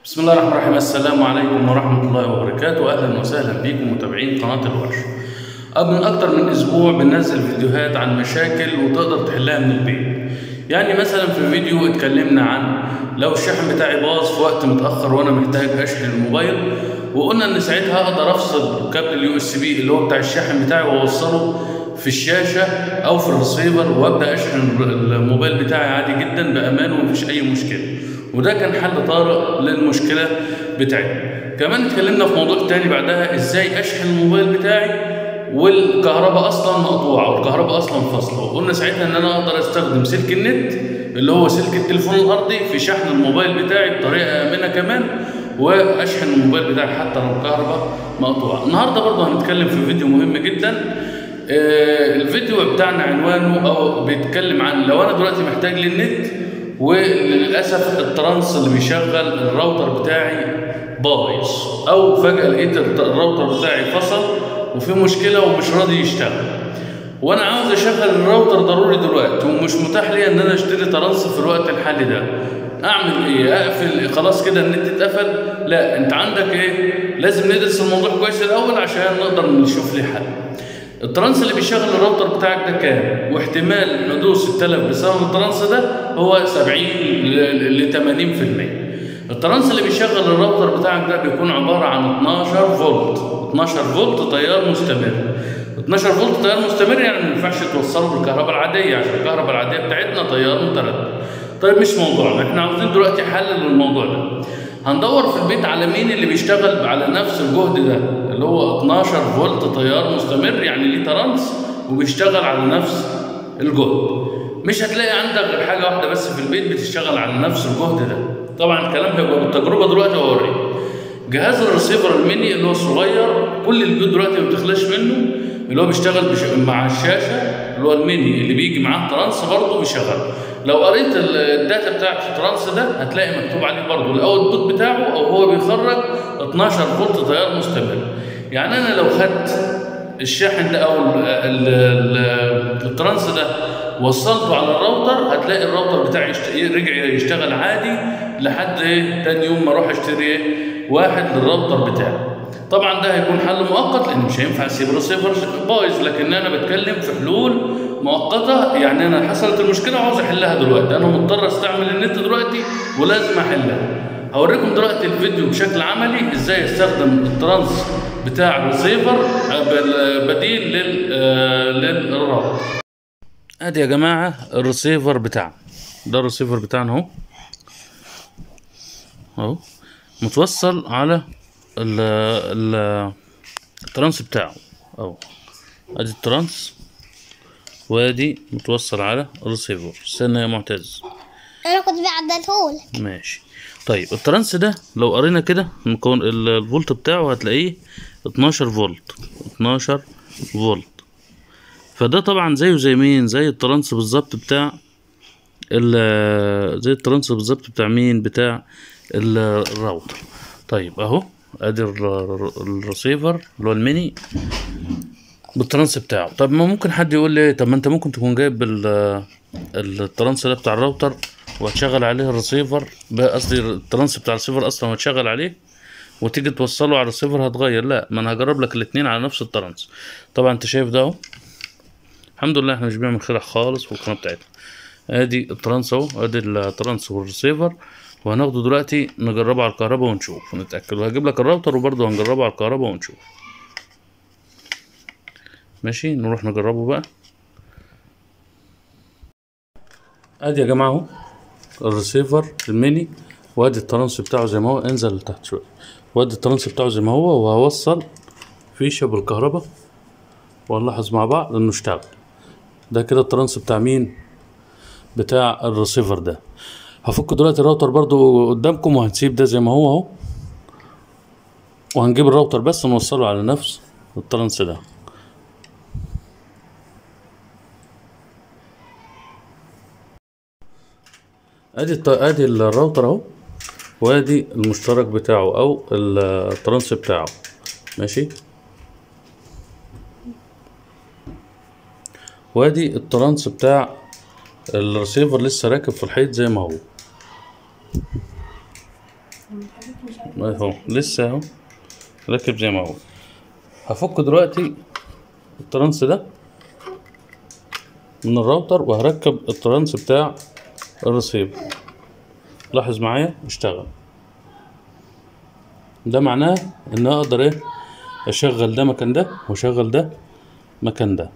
بسم الله الرحمن الرحيم السلام عليكم ورحمة الله وبركاته أهلا وسهلا بكم متابعين قناة الورش من أكتر من أسبوع بننزل فيديوهات عن مشاكل وتقدر تحلها من البيت يعني مثلا في فيديو اتكلمنا عن لو الشحن بتاعي باظ في وقت متأخر وأنا محتاج أشحن الموبايل وقلنا إن ساعتها أقدر أفصل كابل اليو اس بي اللي هو بتاع الشحن بتاعي وأوصله في الشاشة أو في الريسيفر وأبدأ أشحن الموبايل بتاعي عادي جدا بأمان ومفيش أي مشكلة وده كان حل طارئ للمشكله بتاعتي كمان اتكلمنا في موضوع تاني بعدها ازاي اشحن الموبايل بتاعي والكهرباء اصلا مقطوعه والكهرباء اصلا فاصله وقلنا ساعتها ان انا اقدر استخدم سلك النت اللي هو سلك التليفون الارضي في شحن الموبايل بتاعي بطريقه امنه كمان واشحن الموبايل بتاعي حتى لو الكهرباء مقطوعه النهارده برضه هنتكلم في فيديو مهم جدا آه الفيديو بتاعنا عنوانه او بيتكلم عن لو انا دلوقتي محتاج للنت وللاسف الترانس اللي بيشغل الراوتر بتاعي بايظ او فجاه لقيت الراوتر بتاعي فصل وفي مشكله ومش راضي يشتغل وانا عاوز اشغل الراوتر ضروري دلوقتي ومش متاح لي ان انا اشتري ترانس في الوقت الحالي ده اعمل ايه اقفل خلاص كده النت اتقفل لا انت عندك ايه لازم ندرس الموضوع كويس الاول عشان نقدر نشوف ليه حل الترانس اللي بيشغل الراوتر بتاعك ده كام واحتمال حدوث التلف بسبب الترانس ده هو 70 ل 80% الترانس اللي بيشغل الراوتر بتاعك ده بيكون عباره عن 12 فولت 12 فولت تيار مستمر 12 فولت تيار مستمر يعني ما ينفعش توصله بالكهرباء العاديه عشان الكهرباء العاديه بتاعتنا تيار متردد طيب مش موضوعنا احنا عاوزين دلوقتي حل للموضوع ده هندور في البيت على مين اللي بيشتغل على نفس الجهد ده اللي هو 12 فولت تيار مستمر يعني ليه ترانس وبيشتغل على نفس الجهد مش هتلاقي عندك غير حاجه واحده بس في البيت بتشتغل على نفس الجهد ده طبعا الكلام هيبقى بالتجربه دلوقتي هوريك جهاز الريسيفر الميني اللي هو الصغير كل البيوت دلوقتي ما بتخلاش منه اللي هو بيشتغل بش... مع الشاشه اللي هو الميني اللي بيجي معاه ترانس برضه بيشغل لو قريت الداتا بتاعت الترانس ده هتلاقي مكتوب عليه برضه الاوت بوت بتاعه او هو بيخرج 12 فولت تيار مستمر يعني انا لو خدت الشاحن ده او ال ال ال الترانس ده وصلته على الراوتر هتلاقي الراوتر بتاعي يشت... رجع يشتغل عادي لحد ايه تاني يوم ما اروح اشتري ايه واحد للراوتر بتاعي طبعا ده هيكون حل مؤقت لان مش هينفع اسيب الريسيفر بايظ لكن انا بتكلم في حلول مؤقته يعني انا حصلت المشكله وعاوز احلها دلوقتي انا مضطر استعمل النت دلوقتي ولازم احلها هوريكم دلوقتي الفيديو بشكل عملي ازاي استخدم الترانس بتاع الريسيفر بديل لل للراوتر ادي يا جماعه الريسيفر بتاعنا ده الريسيفر بتاعنا اهو اهو متوصل على ال ال الترانس بتاعه اهو ادي الترانس وادي متوصل على الريسيفر استنى يا معتز انا كنت بعدلهولك ماشي طيب الترانس ده لو قرينا كده المكون الفولت بتاعه هتلاقيه 12 فولت 12 فولت فده طبعا زيه زي مين زي الترانس بالظبط بتاع زي الترانس بالظبط بتاع مين بتاع الراوتر طيب اهو ادي الريسيفر اللي هو الميني بالترانس بتاعه طب ما ممكن حد يقول لي طب ما انت ممكن تكون جايب الترانس ده بتاع الراوتر وهتشغل عليه الريسيفر قصدي الترانس بتاع الريسيفر اصلا وتشغل عليه وتيجي توصله على الريسيفر هتغير لا ما انا هجرب لك الاتنين على نفس الترانس طبعا انت شايف ده اهو الحمد لله احنا مش بنعمل خدع خالص في القناه بتاعتنا ادي الترانس اهو ادي الترانس والريسيفر وهناخده دلوقتي نجربه على الكهرباء ونشوف ونتاكد وهجيب لك الراوتر وبرضه هنجربه على الكهرباء ونشوف ماشي نروح نجربه بقى ادي يا جماعه اهو الريسيفر الميني وادي الترانس بتاعه زي ما هو انزل لتحت شويه وادي الترانس بتاعه زي ما هو وهوصل فيشه بالكهرباء وهنلاحظ مع بعض انه اشتغل ده كده الترانس بتاع مين بتاع الريسيفر ده هفك دلوقتي الراوتر برضو قدامكم وهنسيب ده زي ما هو اهو وهنجيب الراوتر بس نوصله على نفس الترانس ده ادي الط... ادي الراوتر اهو وادي المشترك بتاعه او الترانس بتاعه ماشي وادي الترانس بتاع الريسيفر لسه راكب في الحيط زي ما هو اهو لسه اهو راكب زي ما هو هفك دلوقتي الترانس ده من الراوتر وهركب الترانس بتاع الريسيفر لاحظ معايا اشتغل ده معناه ان اقدر ايه اشغل ده مكان ده واشغل ده مكان ده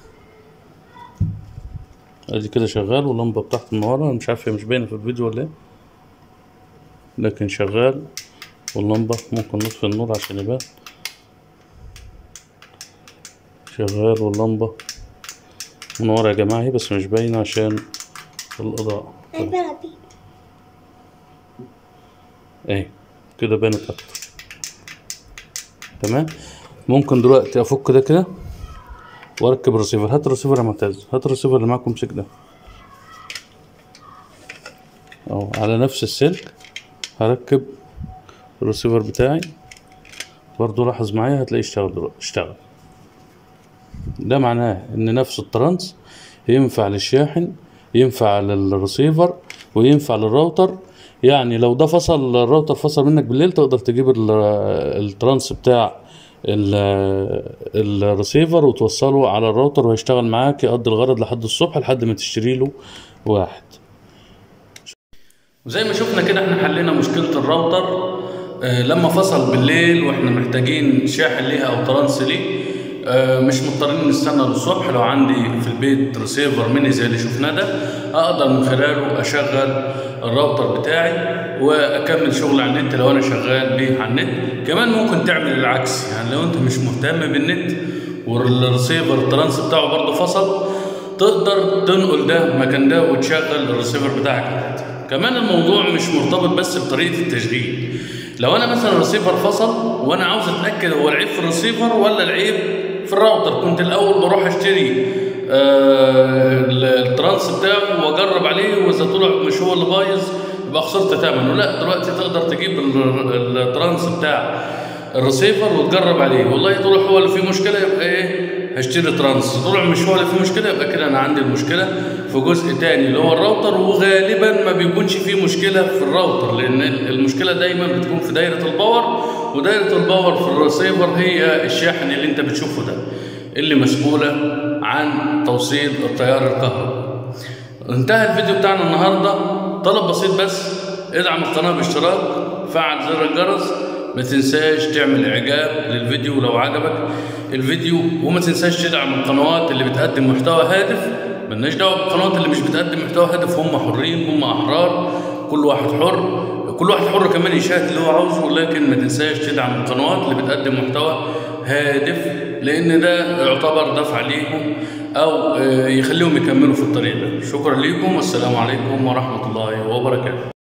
ادي كده شغال واللمبه بتاعته منوره انا مش عارف هي مش باينه في الفيديو ولا ايه لكن شغال واللمبه ممكن نطفي النور عشان يبان شغال واللمبه منوره يا جماعه اهي بس مش باينه عشان الاضاءه اهي كده بانت اكتر تمام ممكن دلوقتي افك ده كده واركب الريسيفر هات الريسيفر يا معتز هات الريسيفر اللي معاكم امسك ده اهو على نفس السلك هركب الريسيفر بتاعي برضو لاحظ معايا هتلاقيه اشتغل دلوقتي اشتغل ده معناه ان نفس الترانس ينفع للشاحن ينفع للريسيفر وينفع للراوتر يعني لو ده فصل الراوتر فصل منك بالليل تقدر تجيب ال- الترانس بتاع ال- الريسيفر وتوصله على الراوتر وهيشتغل معاك يقضي الغرض لحد الصبح لحد ما تشتري له واحد زي ما شفنا كده احنا حلينا مشكلة الراوتر آه، لما فصل بالليل واحنا محتاجين شاحن ليها او ترانس ليه آه، مش مضطرين نستنى للصبح لو عندي في البيت ريسيفر ميني زي اللي شفناه ده اقدر من خلاله اشغل الراوتر بتاعي واكمل شغل على النت لو انا شغال بيه على النت كمان ممكن تعمل العكس يعني لو انت مش مهتم بالنت والريسيفر الترانس بتاعه برضه فصل تقدر تنقل ده مكان ده وتشغل الريسيفر بتاعك عادي. كمان الموضوع مش مرتبط بس بطريقه التشغيل لو انا مثلا الريسيفر فصل وانا عاوز اتاكد هو العيب في الريسيفر ولا العيب في الراوتر كنت الاول بروح اشتري آه الترانس بتاعه واجرب عليه واذا طلع مش هو اللي بايظ يبقى خسرت ثمنه لا دلوقتي تقدر تجيب ال- الترانس بتاع الريسيفر وتجرب عليه والله طلع هو اللي فيه مشكله يبقى ايه هشتري ترانس طلع مش هو اللي فيه مشكله يبقى كده انا عندي المشكله في جزء تاني اللي هو الراوتر وغالبا ما بيكونش فيه مشكله في الراوتر لان المشكله دايما بتكون في دايره الباور ودايره الباور في الريسيفر هي الشاحن اللي انت بتشوفه ده اللي مسؤوله عن توصيل التيار الكهربائي انتهى الفيديو بتاعنا النهارده طلب بسيط بس ادعم القناه باشتراك فعل زر الجرس ما تنساش تعمل اعجاب للفيديو لو عجبك الفيديو وما تنساش تدعم القنوات اللي بتقدم محتوى هادف ملناش دعوه بالقنوات اللي مش بتقدم محتوى هادف هم حرين هم احرار كل واحد حر كل واحد حر كمان يشاهد اللي هو عاوزه لكن ما تنساش تدعم القنوات اللي بتقدم محتوى هادف لان ده يعتبر دفع ليهم او آه، يخليهم يكملوا في الطريق ده شكرا لكم والسلام عليكم ورحمه الله وبركاته